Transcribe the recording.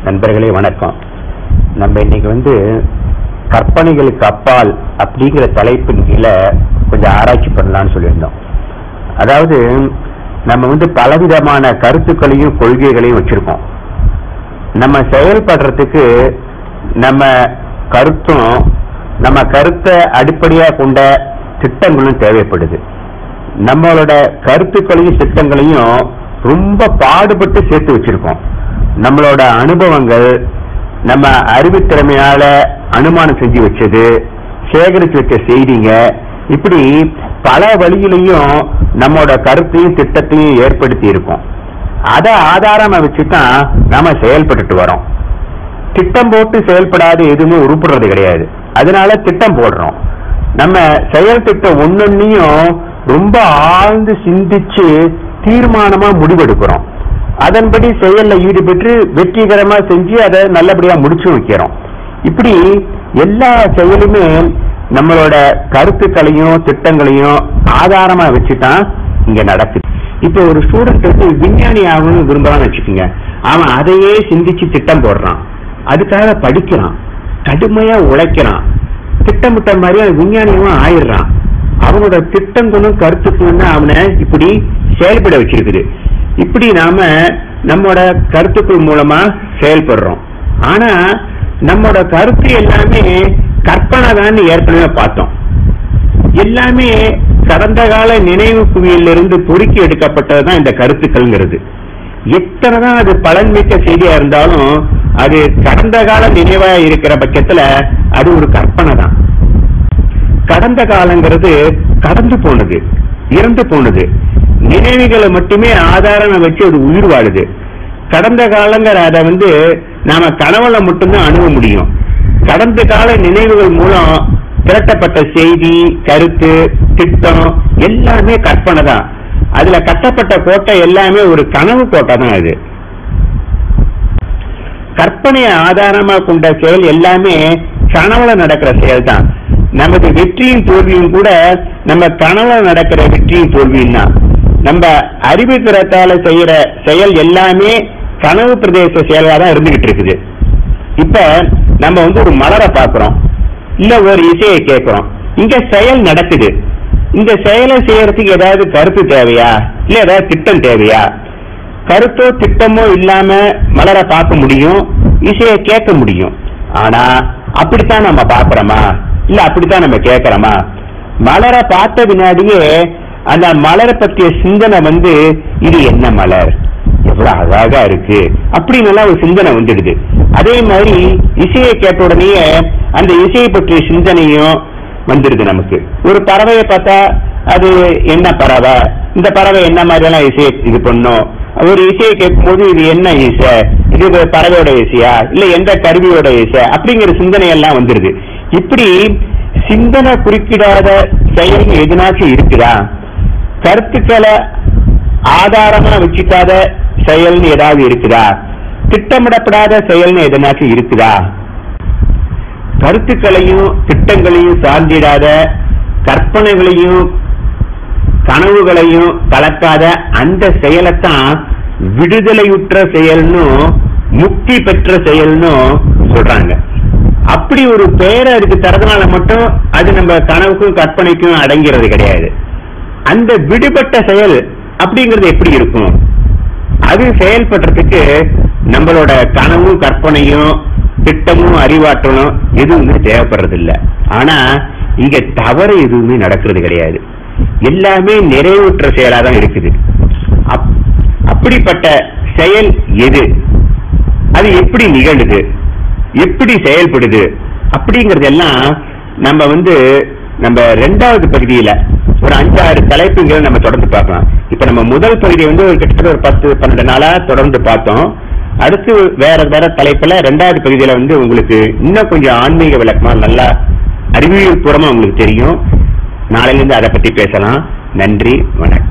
நண்பர்களே வணக்கம் நம்ம இன்னைக்கு வந்து கற்பனைகளுக்கு அப்பால் அப்படிங்கிற தலைப்பின் கீழே கொஞ்சம் ஆராய்ச்சி பண்ணலாம்னு சொல்லியிருந்தோம் அதாவது நம்ம வந்து பலவிதமான கருத்துக்களையும் கொள்கைகளையும் வச்சிருக்கோம் நம்ம செயல்படுறதுக்கு நம்ம கருத்தும் நம்ம கருத்தை அடிப்படையா கொண்ட திட்டங்களும் தேவைப்படுது நம்மளோட கருத்துக்களையும் திட்டங்களையும் ரொம்ப பாடுபட்டு சேர்த்து வச்சிருக்கோம் நம்மளோட அனுபவங்கள் நம்ம அறிவுத்திறமையால அனுமானம் செஞ்சு வச்சது சேகரிச்சு வச்ச செய்திங்க இப்படி பல வழியிலையும் நம்மளோட கருத்தையும் திட்டத்தையும் ஏற்படுத்தி இருக்கோம் அதை ஆதாரமா வச்சுதான் நாம செயல்பட்டுட்டு வரோம் திட்டம் போட்டு செயல்படாத எதுவுமே உருப்படுறது கிடையாது அதனால திட்டம் போடுறோம் நம்ம செயல் திட்டம் ஒன்னொன்னையும் ரொம்ப ஆழ்ந்து சிந்திச்சு தீர்மானமா முடிவெடுக்கிறோம் அதன்படி செயல்ல ஈடுபட்டு வெற்றிகரமா செஞ்சு அதை நல்லபடியா முடிச்சு வைக்கிறோம் இப்படி எல்லா செயலுமே நம்மளோட கருத்துக்களையும் திட்டங்களையும் ஆதாரமா வச்சுதான் இங்க நடக்குது இப்போ ஒரு ஸ்டூடெண்ட் வந்து விஞ்ஞானி ஆகணும்னு விரும்பலாம்னு வச்சுக்கோங்க அவன் அதையே சிந்திச்சு திட்டம் போடுறான் அதுக்காக படிக்கிறான் கடுமையா உழைக்கிறான் திட்டமிட்ட மாதிரி அவன் விஞ்ஞானியும் ஆயிடுறான் அவனோட திட்டங்களும் கருத்துக்களும் தான் அவனை இப்படி செயல்பட வச்சிருக்குது இப்படி நாம நம்மோட கருத்துக்கள் மூலமா செயல்படுறோம் ஆனா நம்மோட கருத்து எல்லாமே கற்பனை தான் ஏற்கனவே பார்த்தோம் எல்லாமே கடந்த கால நினைவு குவியலிருந்து பொறுக்கி எடுக்கப்பட்டதுதான் இந்த கருத்துக்கள்ங்கிறது எத்தனைதான் அது பலன்மிக்க செய்தியா இருந்தாலும் அது கடந்த கால நினைவா இருக்கிற பட்சத்துல அது ஒரு கற்பனை தான் கடந்த காலங்கிறது கடந்து போனது இறந்து போனது நினைவுகளை மட்டுமே ஆதாரம் வச்சு அது உயிர் வாழுது கடந்த காலங்கிற அதை வந்து நாம கனவுல மட்டும்தான் அணுக முடியும் கடந்த கால நினைவுகள் மூலம் திரட்டப்பட்ட செய்தி கருத்து திட்டம் எல்லாமே கற்பனை தான் அதுல கட்டப்பட்ட கோட்டை எல்லாமே ஒரு கனவு கோட்டை தான் அது கற்பனையை ஆதாரமா கொண்ட செயல் எல்லாமே கனவுல நடக்கிற செயல் தான் நமது வெற்றியும் தோல்வியும் கூட நம்ம கனவுல நடக்கிற வெற்றியும் தோல்வியும் தான் நம்ம அறிவு திறத்தால செய்யற செயல் எல்லாமே கனவு பிரதேச செயலா தான் இருந்துகிட்டு இருக்குது இப்ப நம்ம வந்து ஒரு மலரை பார்க்கிறோம் இல்ல ஒரு இசையை கேட்கிறோம் இங்க செயல் நடக்குது இந்த செயலை செய்யறதுக்கு ஏதாவது கருத்து தேவையா இல்ல ஏதாவது திட்டம் தேவையா கருத்தோ திட்டமோ இல்லாம மலரை பார்க்க முடியும் இசையை கேட்க முடியும் ஆனா அப்படித்தான் நம்ம பாக்குறோமா இல்ல அப்படித்தான் நம்ம கேட்கறோமா மலரை பார்த்த பின்னாடியே அந்த மலரை பற்றிய சிந்தனை வந்து இது என்ன மலர் எவ்வளவு அழகா இருக்கு அப்படின்னு எல்லாம் ஒரு சிந்தனை வந்துடுது அதே மாதிரி இசையை கேட்ட உடனேயே அந்த இசையை பற்றிய சிந்தனையும் வந்துடுது நமக்கு ஒரு பறவையை பார்த்தா அது என்ன பறவை இந்த பறவை என்ன மாதிரி எல்லாம் இசையை இது பண்ணும் ஒரு இசையை கேட்கும்போது இது என்ன இசை இது ஒரு பறவையோட இசையா இல்ல எந்த கருவியோட இசை அப்படிங்கிற சிந்தனை எல்லாம் வந்துருது இப்படி சிந்தனை குறுக்கிடாத செயல் எதுனாச்சும் இருக்குதா கருத்துக்களை ஆதாரமா வச்சுக்காத செயல்னு ஏதாவது இருக்குதா திட்டமிடப்படாத செயல்னு எதனாச்சும் இருக்குதா கருத்துக்களையும் திட்டங்களையும் சார்ந்திடாத கற்பனைகளையும் கனவுகளையும் கலக்காத அந்த செயலைத்தான் விடுதலையுற்ற செயல்னு முக்தி பெற்ற செயல்னு சொல்றாங்க அப்படி ஒரு பெயரை அதுக்கு தரதுனால மட்டும் அது நம்ம கனவுக்கும் கற்பனைக்கும் அடங்கிறது கிடையாது அந்த விடுபட்ட செயல் அப்படிங்கிறது எப்படி இருக்கும் அது செயல்படுறதுக்கு நம்மளோட கனவும் கற்பனையும் திட்டமும் அறிவாற்றலும் எதுவுமே தேவைப்படுறது இல்ல ஆனா இங்க தவறு எதுவுமே நடக்கிறது கிடையாது எல்லாமே நிறைவுற்ற செயலா தான் இருக்குது அப்- அப்படிப்பட்ட செயல் எது அது எப்படி நிகழுது எப்படி செயல்படுது அப்படிங்கறதெல்லாம் நம்ம வந்து நம்ம ரெண்டாவது பகுதியில ஒரு அஞ்சாறு தலைப்புகளை நம்ம தொடர்ந்து பார்க்கலாம் இப்ப நம்ம முதல் பகுதியை வந்து ஒரு கிட்டத்தட்ட ஒரு பத்து பன்னெண்டு நாளா தொடர்ந்து பார்த்தோம் அடுத்து வேற வேற தலைப்புல ரெண்டாவது பகுதியில வந்து உங்களுக்கு இன்னும் கொஞ்சம் ஆன்மீக விளக்கமா நல்லா அறிவியல் பூர்வமா உங்களுக்கு தெரியும் நாளையில இருந்து அதை பத்தி பேசலாம் நன்றி வணக்கம்